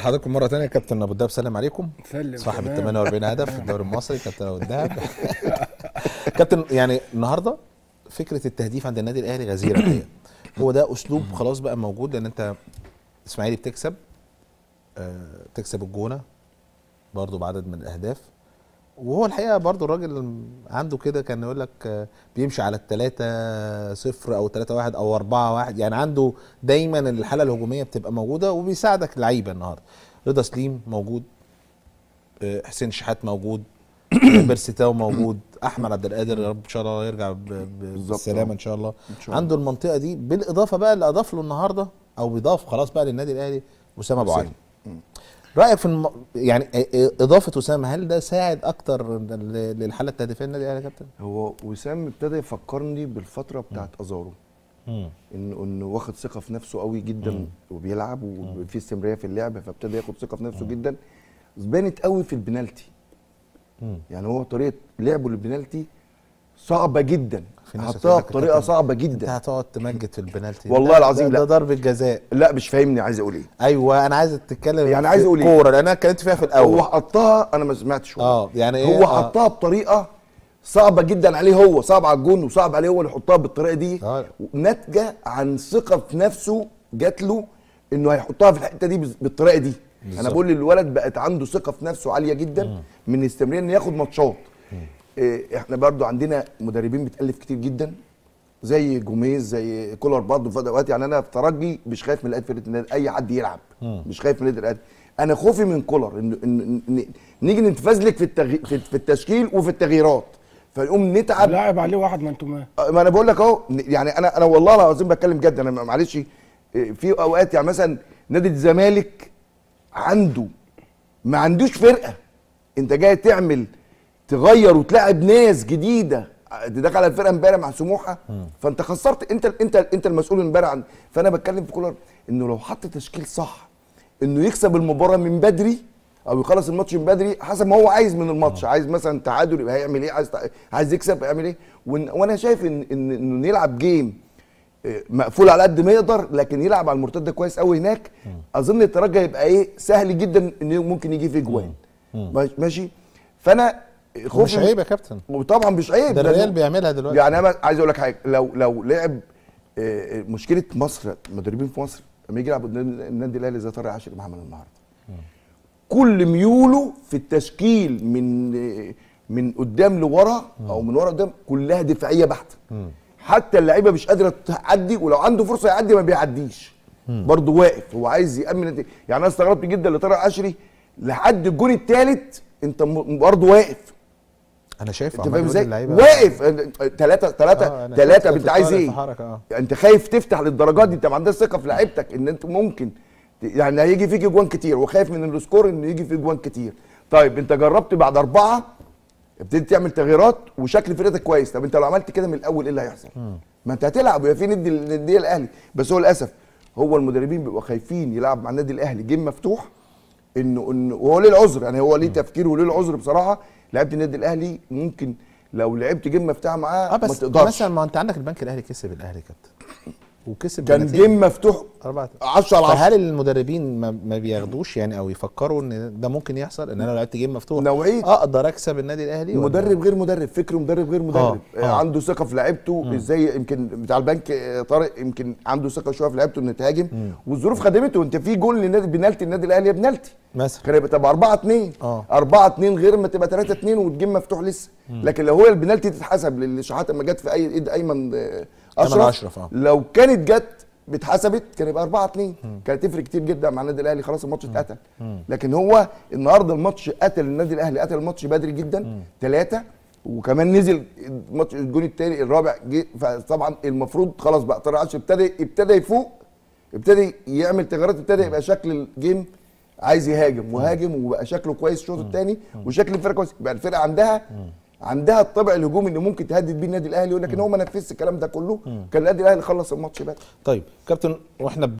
حضراتكم مره ثانيه كابتن ابو الدهب سلم عليكم سلم صاحب ال تمام. 48 هدف في الدوري المصري كابتن ابو الدهب كابتن يعني النهارده فكره التهديف عند النادي الاهلي غزيره الحقيقه هو ده اسلوب خلاص بقى موجود لان انت اسماعيلي بتكسب آه، تكسب الجونه برضه بعدد من الاهداف وهو الحقيقه برضه الراجل عنده كده كان يقول لك آه، بيمشي على التلاتة صفر او تلاتة واحد او أربعة واحد يعني عنده دايما الحاله الهجوميه بتبقى موجوده وبيساعدك لعيبه النهارده رضا سليم موجود آه، حسين شحات موجود آه، بيرسيتاو موجود احمد عبد القادر يا رب ان شاء الله يرجع ب- ب- بالظبط، بالسلامه آه. ان شاء الله إن شاء الله. عنده المنطقه دي بالاضافه بقى اللي اضاف له النهارده او بيضاف خلاص بقى للنادي الاهلي اسامه ابو علي رايك في الم... يعني آه، آه، اضافه اسامه هل ده ساعد اكتر ل- للحاله التهديفيه للنادي الاهلي يا كابتن؟ هو وسام ابتدى يفكرني بالفتره بتاعت ازارو مم. انه انه واخد ثقه في نفسه قوي جدا وبيلعب وفي استمراريه في اللعب فابتدى ياخد ثقه في نفسه جدا بانت قوي في البنالتي مم. يعني هو طريقه لعبه للبنالتي صعبة جدا في ناس حطها هتقول لك بطريقه كابتن، صعبه انت جدا هتقعد تمجد في البنالتي والله ده- العظيم ده, لا. ده ضربه جزاء لا مش فاهمني عايز اقول ايه ايوه انا عايز تتكلم يعني في عايز أقول إيه؟ كوره لان انا اتكلمت فيها في الاول هو حطها انا ما سمعتش والله. اه يعني ايه هو آه. حطها بطريقه صعبه جدا عليه هو صعب على الجون وصعب عليه هو اللي يحطها بالطريقه دي آه. ناتجه عن ثقه في نفسه جات له انه هيحطها في الحته دي بز- بالطريقه دي بالظبط. انا بقول للولد بقت عنده ثقه في نفسه عاليه جدا من الاستمراريه انه ياخد ماتشات إيه، احنا برضو عندنا مدربين بتالف كتير جدا زي جوميز زي كولر برضه في اوقات يعني انا في ترجي مش خايف من لعيبه فرقه النادي اي حد يلعب مش خايف من النادي الاهلي انا خوفي من كولر ان إن- إن نيجي نتفزلك في التغي... في في التشكيل وفي التغييرات فنقوم نتعب لاعب عليه واحد ما انتم ما ما انا بقول لك اهو يعني انا انا والله العظيم بتكلم جد انا معلش إيه، في اوقات يعني مثلا نادي الزمالك عنده ما عندوش فرقه انت جاي تعمل تغير وتلاعب ناس جديده تدخل على الفرقه امبارح مع سموحه فانت خسرت انت انت انت المسؤول امبارح عن فانا بتكلم في كولر انه لو حط تشكيل صح انه يكسب المباراه من بدري او يخلص الماتش من بدري حسب ما هو عايز من الماتش عايز مثلا تعادل يبقى هيعمل ايه عايز تع- عايز يكسب يعمل ايه وإن- وانا شايف ان ان انه يلعب جيم آه، مقفول على قد ما يقدر لكن يلعب على المرتده كويس قوي هناك اظن الترجي هيبقى ايه سهل جدا انه ممكن يجي فيه جوان ماشي- ماشي فانا خوفي مش عيب يا كابتن وطبعا مش عيب ده لأنه- الريال بيعملها دلوقتي يعني انا عايز اقول لك حاجه لو لو لعب آه، آه، مشكله مصر المدربين في مصر لما يجي يلعب قدام النادي الاهلي زي طارق عاشر محمد النهارده كل ميوله في التشكيل من آه، من قدام لورا او من ورا قدام كلها دفاعيه بحته حتى اللعيبه مش قادره تعدي ولو عنده فرصه يعدي ما بيعديش برضه واقف هو عايز يامن النتيجة. يعني انا استغربت جدا لطارق عشري لحد الجون الثالث انت م- برضه واقف انا شايف انت عمال فاهم يقول ازاي؟ للعيبه واقف ثلاثة آه، ثلاثة أنا ثلاثة شفت انت عايز الطارق ايه؟ في حركة، آه. انت خايف تفتح للدرجات دي انت ما عندكش ثقة في لعيبتك ان انت ممكن ت- يعني هيجي فيك اجوان كتير وخايف من السكور انه يجي فيك اجوان كتير طيب انت جربت بعد أربعة ابتديت تعمل تغييرات وشكل فرقتك كويس طب انت لو عملت كده من الاول ايه اللي هيحصل؟ ما انت هتلعب ويبقى في ندي للنادي الاهلي بس هو للاسف هو المدربين بيبقوا خايفين يلعب مع النادي الاهلي جيم مفتوح انه انه وهو ليه العذر يعني هو ليه تفكير وليه العذر بصراحه لعيبه النادي الاهلي ممكن لو لعبت جيم مفتوح معاه اه ما بس تقدرش مثلا ما انت عندك البنك الاهلي كسب الاهلي كابتن وكسب كان بنتيجة جيم مفتوح أربعة 10 على 10 فهل المدربين ما, ما بياخدوش يعني او يفكروا ان ده ممكن يحصل ان انا لو لعبت جيم مفتوح نوعية- اقدر اكسب النادي الاهلي ولا- مدرب غير مدرب فكره مدرب غير مدرب آه، آه. آه. عنده ثقه في لعيبته ازاي يمكن بتاع البنك آه، طارق يمكن عنده ثقه شويه في لعيبته انه تهاجم والظروف خدمته انت في جول للنادي بنالتي النادي الاهلي يا بنالتي مثلا كان يبقى تبقى 4 2 آه. 4 2 غير ما تبقى 3 2 والجيم مفتوح لسه لكن لو هو البنالتي تتحسب للشحات لما جت في اي ايد ايمن آه، اشرف أشرف، آه. لو كانت جت باتحسبت كان يبقى 4 2 كانت تفرق كتير جدا مع النادي الاهلي خلاص الماتش اتقتل لكن هو النهارده الماتش قتل النادي الاهلي قتل الماتش بدري جدا ثلاثه وكمان نزل الماتش الجون الثاني الرابع جه فطبعا المفروض خلاص بقى طارق عاشر ابتدى ابتدى يفوق ابتدى يعمل تغيرات ابتدى يبقى شكل الجيم عايز يهاجم وهاجم وبقى شكله كويس الشوط الثاني وشكل الفرقه كويس يبقى الفرقه عندها عندها الطبع الهجومي اللي ممكن تهدد بيه النادي الاهلي ولكن هو ما نفذش الكلام ده كله كان النادي الاهلي خلص الماتش بدري طيب كابتن واحنا